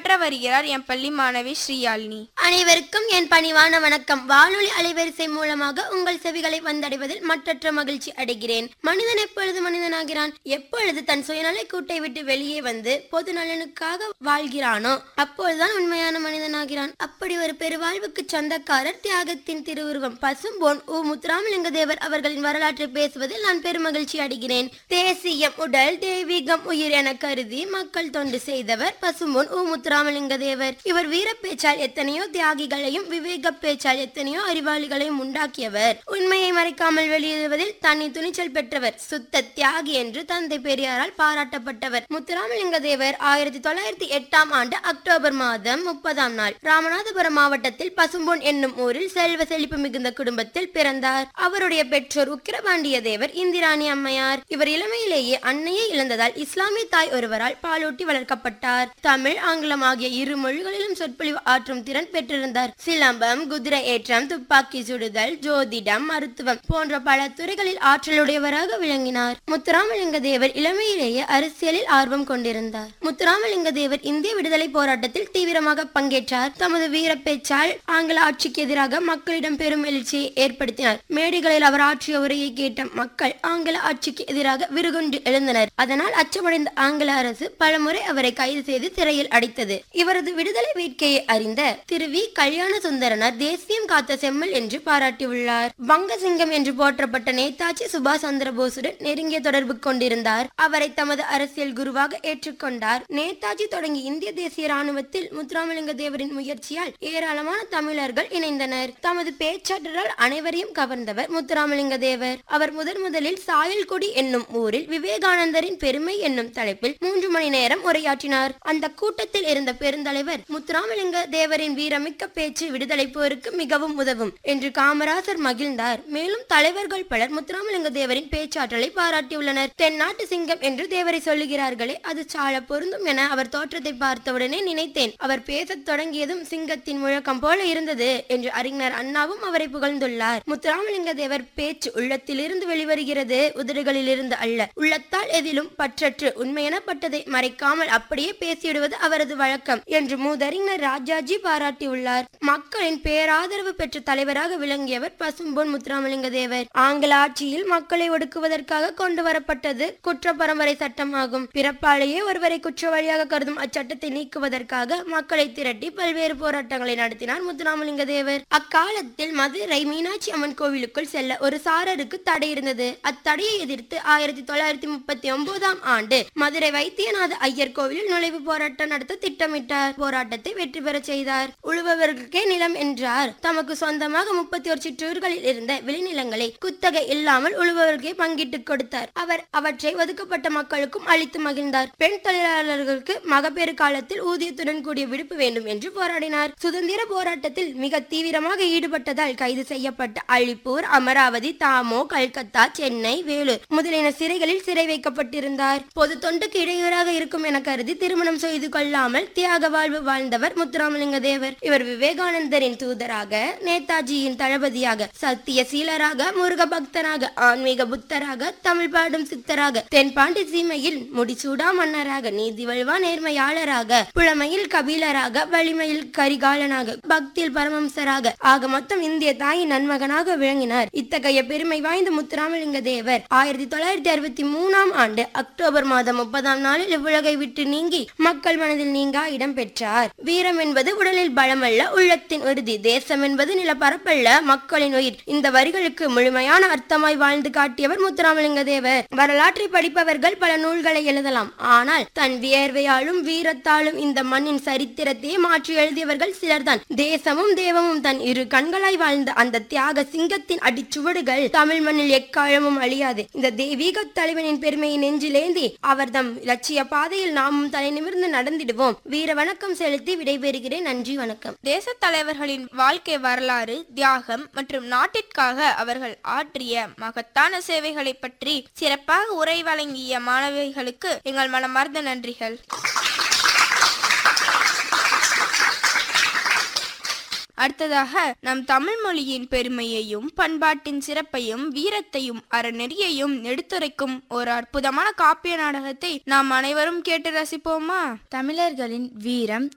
உரையாற்ற வருகிறார் என் பள்ளி மாணவி ஸ்ரீயாலினி அனைவருக்கும் என் பணிவான வணக்கம் வானொலி அலைவரிசை மூலமாக உங்கள் செவிகளை வந்தடைவதில் மற்றற்ற மகிழ்ச்சி அடைகிறேன் மனிதன் எப்பொழுது மனிதனாகிறான் எப்பொழுது தன் சுயநலை கூட்டை விட்டு வெளியே வந்து பொது நலனுக்காக வாழ்கிறானோ அப்பொழுதுதான் உண்மையான மனிதனாகிறான் அப்படி ஒரு பெருவாழ்வுக்கு சொந்தக்காரர் தியாகத்தின் திருவுருவம் பசும்பொன் உ முத்துராமலிங்க தேவர் அவர்களின் வரலாற்றை பேசுவதில் நான் பெருமகிழ்ச்சி அடைகிறேன் தேசியம் உடல் தெய்வீகம் உயிர் என கருதி மக்கள் தொண்டு செய்தவர் பசும்பொன் உ முத்துராமலிங்க தேவர் இவர் வீர பேச்சால் எத்தனையோ தியாகிகளையும் விவேக பேச்சால் எத்தனையோ அறிவாளிகளையும் உண்டாக்கியவர் உண்மையை மறைக்காமல் வெளியிடுவதில் தனி துணிச்சல் பெற்றவர் சுத்த தியாகி என்று தந்தை பெரியாரால் பாராட்டப்பட்டவர் முத்துராமலிங்க தேவர் ஆயிரத்தி தொள்ளாயிரத்தி எட்டாம் ஆண்டு அக்டோபர் மாதம் முப்பதாம் நாள் ராமநாதபுரம் மாவட்டத்தில் பசும்பொன் என்னும் ஊரில் செல்வ செழிப்பு மிகுந்த குடும்பத்தில் பிறந்தார் அவருடைய பெற்றோர் உக்கிரபாண்டிய தேவர் இந்திராணி அம்மையார் இவர் இளமையிலேயே அன்னையை இழந்ததால் இஸ்லாமிய தாய் ஒருவரால் பாலூட்டி வளர்க்கப்பட்டார் தமிழ் ஆங்கிலம் ஆகிய இரு மொழிகளிலும் சொற்பொழிவு ஆற்றும் திறன் பெற்றிருந்தார் சிலம்பம் குதிரை ஏற்றம் துப்பாக்கி சுடுதல் ஜோதிடம் மருத்துவம் போன்ற பல துறைகளில் ஆற்றலுடையவராக விளங்கினார் முத்துராமலிங்க தேவர் இளமையிலேயே அரசியலில் ஆர்வம் கொண்டிருந்தார் முத்துராமலிங்க தேவர் இந்திய விடுதலை போராட்டத்தில் தீவிரமாக பங்கேற்றார் தமது வீர பேச்சால் ஆங்கில ஆட்சிக்கு எதிராக மக்களிடம் பெரும் எழுச்சியை ஏற்படுத்தினார் மேடைகளில் அவர் ஆற்றிய உரையை கேட்ட மக்கள் ஆங்கில ஆட்சிக்கு எதிராக விருகுண்டு எழுந்தனர் அதனால் அச்சமடைந்த ஆங்கில அரசு பலமுறை அவரை கைது செய்து சிறையில் அடைத்தது இவரது விடுதலை வேட்கையை அறிந்த திரு வி கல்யாண சுந்தரனார் தேசியம் காத்த செம்மல் என்று பாராட்டியுள்ளார் வங்கசிங்கம் என்று போற்றப்பட்ட நேதாஜி சுபாஷ் சந்திர போஸுடன் நெருங்கிய தொடர்பு கொண்டிருந்தார் அவரை தமது அரசியல் குருவாக ஏற்றுக்கொண்டார் நேதாஜி தொடங்கி இந்திய தேசிய ராணுவத்தில் முத்துராமலிங்க தேவரின் முயற்சியால் ஏராளமான தமிழர்கள் இணைந்தனர் தமது பேச்சாற்றலால் அனைவரையும் கவர்ந்தவர் முத்துராமலிங்க தேவர் அவர் முதன் முதலில் சாயல்குடி என்னும் ஊரில் விவேகானந்தரின் பெருமை என்னும் தலைப்பில் மூன்று மணி நேரம் உரையாற்றினார் அந்த கூட்டத்தில் இருந்த பெருந்தலைவர் முத்துராமலிங்க தேவரின் வீரமிக்க பேச்சு விடுதலை போருக்கு மிகவும் உதவும் என்று காமராசர் மகிழ்ந்தார் மேலும் தலைவர்கள் பலர் முத்துராமலிங்க தேவரின் பேச்சாற்றலை பாராட்டியுள்ளனர் தென்னாட்டு சிங்கம் என்று தேவரை சொல்லுகிறார்களே அது சால பொருந்தும் என அவர் தோற்றத்தை பார்த்தவுடனே நினைத்தேன் அவர் பேசத் தொடங்கியதும் சிங்கத்தின் முழக்கம் போல இருந்தது என்று அறிஞர் அண்ணாவும் அவரை புகழ்ந்துள்ளார் முத்துராமலிங்க தேவர் பேச்சு உள்ளத்திலிருந்து வெளிவருகிறது உதடுகளிலிருந்து அல்ல உள்ளத்தால் எதிலும் பற்றற்று உண்மையெனப்பட்டதை மறைக்காமல் அப்படியே பேசிவிடுவது அவரது வழக்கம் என்று மூதறிஞர் ராஜாஜி பாராட்டியுள்ளார் மக்களின் பேராதரவு பெற்ற தலைவராக விளங்கியவர் பசும்பொன் முத்துராமலிங்க தேவர் ஆங்கில ஆட்சியில் மக்களை ஒடுக்குவதற்காக கொண்டு வரப்பட்டது குற்ற பரம்பரை சட்டமாகும் பிறப்பாலேயே ஒருவரை குற்றவாளியாக கருதும் அச்சட்டத்தை நீக்குவதற்காக மக்களை திரட்டி பல்வேறு போராட்டங்களை நடத்தினார் முத்துராமலிங்க தேவர் அக்காலத்தில் மதுரை மீனாட்சி அம்மன் கோவிலுக்குள் செல்ல ஒரு சாரருக்கு தடை இருந்தது அத்தடையை எதிர்த்து ஆயிரத்தி தொள்ளாயிரத்தி முப்பத்தி ஒன்பதாம் ஆண்டு மதுரை வைத்தியநாத ஐயர் கோவிலில் நுழைவு போராட்டம் நடத்த திட்டமிட்டார் போராட்டத்தை வெற்றி பெறச் செய்தார் உழுபவர்களுக்கே நிலம் என்றார் தமக்கு சொந்தமாக முப்பத்தி ஒரு சிற்றூர்களில் இருந்த விளைநிலங்களை குத்தகை இல்லாமல் உழுபவர்களுக்கே பங்கிட்டுக் கொடுத்தார் அவர் அவற்றை ஒதுக்கப்பட்ட மக்களுக்கும் அளித்து மகிழ்ந்தார் பெண் தொழிலாளர்களுக்கு மகப்பேறு காலத்தில் ஊதியத்துடன் கூடிய விடுப்பு வேண்டும் என்று போராடினார் சுதந்திர போராட்டத்தில் மிக தீவிரமாக ஈடுபட்டதால் கைது செய்யப்பட்ட அழிப்பூர் அமராவதி தாமோ கல்கத்தா சென்னை வேலூர் முதலியன சிறைகளில் சிறை வைக்கப்பட்டிருந்தார் பொது தொண்டுக்கு இடையூறாக இருக்கும் என கருதி திருமணம் செய்து கொள்ளாமல் தியாக வாழ்வு வாழ்ந்தவர் முத்துராமலிங்க தேவர் இவர் விவேகானந்தரின் தூதராக நேதாஜியின் தளபதியாக சத்திய சீலராக முருக பக்தராக ஆன்மீக புத்தராக தமிழ் பாடும் சித்தராக தென்பாண்டி சீமையில் முடிசூடா மன்னராக நீதி வழுவா நேர்மையாளராக புலமையில் கபீலராக வலிமையில் கரிகாலனாக பக்தியில் பரமம்சராக ஆக மொத்தம் இந்திய தாயின் நன்மகனாக விளங்கினார் இத்தகைய பெருமை வாய்ந்த முத்துராமலிங்க தேவர் ஆயிரத்தி தொள்ளாயிரத்தி அறுபத்தி மூணாம் ஆண்டு அக்டோபர் மாதம் முப்பதாம் நாளில் இவ்வுலகை விட்டு நீங்கி மக்கள் மனதில் நீங்கா இடம் பெற்றார் வீரம் என்பது உடலில் பலமல்ல உள்ளத்தின் உறுதி தேசம் என்பது நிலப்பரப்பல்ல மக்களின் உயிர் இந்த வரிகளுக்கு முழுமையான அர்த்தமாய் வாழ்ந்து காட்டியவர் முத்துராமலிங்க தேவர் வரலாற்றை படிப்பவர்கள் பல நூல்களை எழுதலாம் ஆனால் தன் வியர்வையாலும் வீரத்தாலும் இந்த மண்ணின் சரித்திரத்தையே மாற்றி எழுதியவர்கள் சிலர்தான் தேசமும் தேவமும் தன் இரு கண்களாய் வாழ்ந்த அந்த தியாக சிங்கத்தின் அடிச்சுவடுகள் தமிழ் மண்ணில் எக்காலமும் அழியாது இந்த தெய்வீக தலைவனின் பெருமையை நெஞ்சிலேந்தி அவர்தம் லட்சிய பாதையில் நாமும் தலை நிமிர்ந்து நடந்திடுவோம் வீர வணக்கம் செலுத்தி விடைபெறுகிறேன் நன்றி வணக்கம் தேசத் தலைவர்களின் வாழ்க்கை வரலாறு தியாகம் மற்றும் நாட்டிற்காக அவர்கள் ஆற்றிய மகத்தான சேவைகளை பற்றி சிறப்பாக உரை வழங்கிய மாணவிகளுக்கு எங்கள் மனமார்ந்த நன்றிகள் அடுத்ததாக நம் தமிழ் மொழியின் பெருமையையும் பண்பாட்டின் சிறப்பையும் வீரத்தையும் அறநெறியையும் எடுத்துரைக்கும் ஒரு அற்புதமான காப்பிய நாடகத்தை நாம் அனைவரும் கேட்டு ரசிப்போமா தமிழர்களின் வீரம்